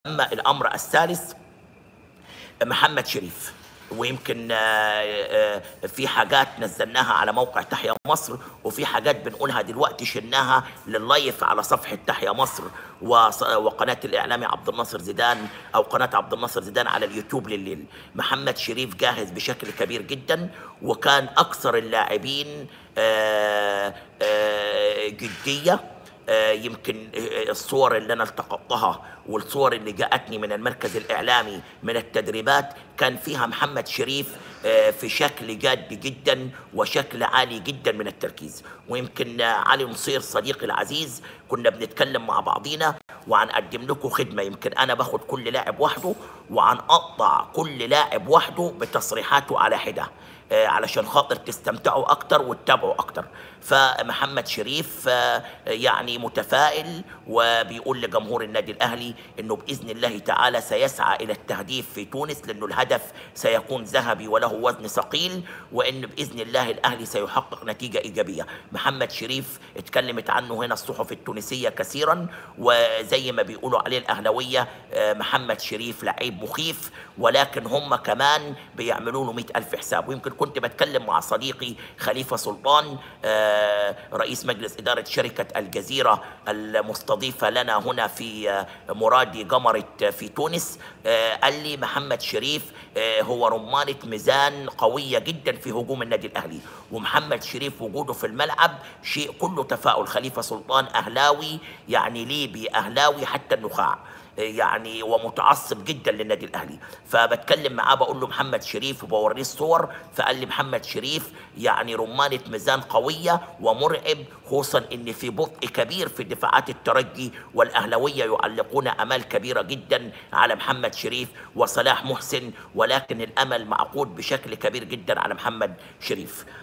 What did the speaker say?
اما الامر الثالث محمد شريف ويمكن آه، آه، في حاجات نزلناها على موقع تحيا مصر وفي حاجات بنقولها دلوقتي شلناها لللايف على صفحه تحيا مصر وص- وقناه الاعلامي عبد الناصر زيدان او قناه عبد الناصر زيدان على اليوتيوب لليل محمد شريف جاهز بشكل كبير جدا وكان اكثر اللاعبين آه، آه، جديه آه، يمكن آه، الصور اللي انا التقطتها والصور اللي جاءتني من المركز الاعلامي من التدريبات كان فيها محمد شريف آه، في شكل جاد جدا وشكل عالي جدا من التركيز ويمكن آه، علي نصير صديقي العزيز كنا بنتكلم مع بعضينا وعن اقدم لكم خدمه يمكن انا باخد كل لاعب وحده وعن اقطع كل لاعب وحده بتصريحاته على حده آه، علشان خاطر تستمتعوا اكتر وتتابعوا اكتر فمحمد شريف آه، يعني متفائل وبيقول لجمهور النادي الاهلي انه باذن الله تعالى سيسعى الى التهديف في تونس لانه الهدف سيكون ذهبي وله وزن ثقيل وان باذن الله الاهلي سيحقق نتيجه ايجابيه محمد شريف اتكلمت عنه هنا الصحف التونسيه كثيرا وزي ما بيقولوا عليه الاهلاويه آه، محمد شريف لعيب مخيف ولكن هم كمان بيعملوا له 100 ألف حساب ويمكن كنت بتكلم مع صديقي خليفة سلطان آه، رئيس مجلس إدارة شركة الجزيرة المستضيفة لنا هنا في آه، مرادي جمرة في تونس آه، قال لي محمد شريف آه، هو رمانة ميزان قوية جدا في هجوم النادي الأهلي ومحمد شريف وجوده في الملعب شيء كله تفاؤل خليفة سلطان أهلاوي يعني ليبي أهلاوي حتى النخاع يعني ومتعصب جدا للنادي الاهلي فبتكلم معاه بقول له محمد شريف وبوريه الصور فقال لي محمد شريف يعني رمانه ميزان قويه ومرعب خصوصا ان في بطء كبير في دفاعات الترجي والاهلاويه يعلقون امال كبيره جدا على محمد شريف وصلاح محسن ولكن الامل معقود بشكل كبير جدا على محمد شريف